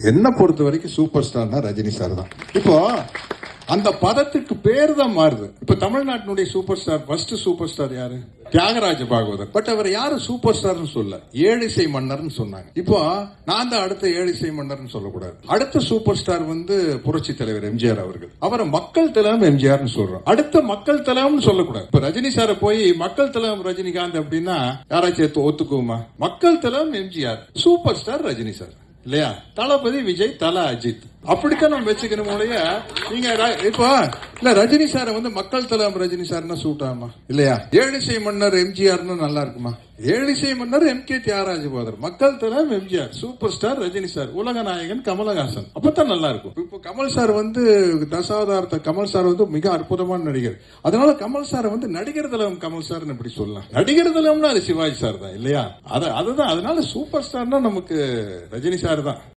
என்ன பொறுத்த வரைக்கும் சூப்பர் ஸ்டார்னா ரஜினி சார் தான் இப்போ அந்த பதத்துக்கு பேர் தான் மாறுது இப்ப தமிழ்நாட்டினுடைய super star first super star யாரு தியாகராஜ பாகவதர் பட் அவர் யாரும் சூப்பர் ஸ்டார்னு சொல்ல ஏழிசை மன்னர்னு சொன்னாங்க இப்போ நான் தான் அடுத்த ஏழிசை மன்னர்னு சொல்லக்கூடாது அடுத்த சூப்பர் ஸ்டார் வந்து புரட்சி தலைவர் எம்ஜிஆர் அவர்கள் அவரை மக்கள் தலைவம் எம்ஜிஆர்னு சொல்றோம் அடுத்த மக்கள் தலைவம்னு சொல்லக்கூடாது இப்ப ரஜினி சாரை போய் மக்கள் தலைவம் ரஜினிகாந்த் அப்படின்னா யாராச்சும் எடுத்து ஒத்துக்குவோமா மக்கள் தலைவம் MGR super star Rajini sir இல்லையா தளபதி விஜய் தல அஜித் அப்படித்தான் நம்ம வச்சுக்கணும் ஒழிய நீங்க ர- இப்போ இல்ல ரஜினி சாரை வந்து மக்கள் தலைவர் ரஜினி சார்னா சூட் ஆகுமா இல்லையா ஏழிசை மன்னர் எம்ஜிஆர்னு நல்லா இருக்குமா ஏழிசை மன்னர் எம் கே தியாகராஜ பாதர் மக்கள் தலைவர் MGR super star Rajini sir உலக நாயகன் கமலஹாசன் அப்பதான் நல்லா இருக்கும் இப்போ கமல் சார் வந்து தசாவதாரத்தை கமல் சார் வந்து மிக அற்புதமான நடிகர் அதனால கமல் சாரை வந்து நடிகர் தலைவன் கமல் சார்னு எப்படி சொல்லலாம் நடிகர் தலைவம்னா அது சிவாஜி சார் தான் இல்லையா அத அதுதான் அதனால சூப்பர் ஸ்டார்னா நமக்கு ரஜினி சார் தான்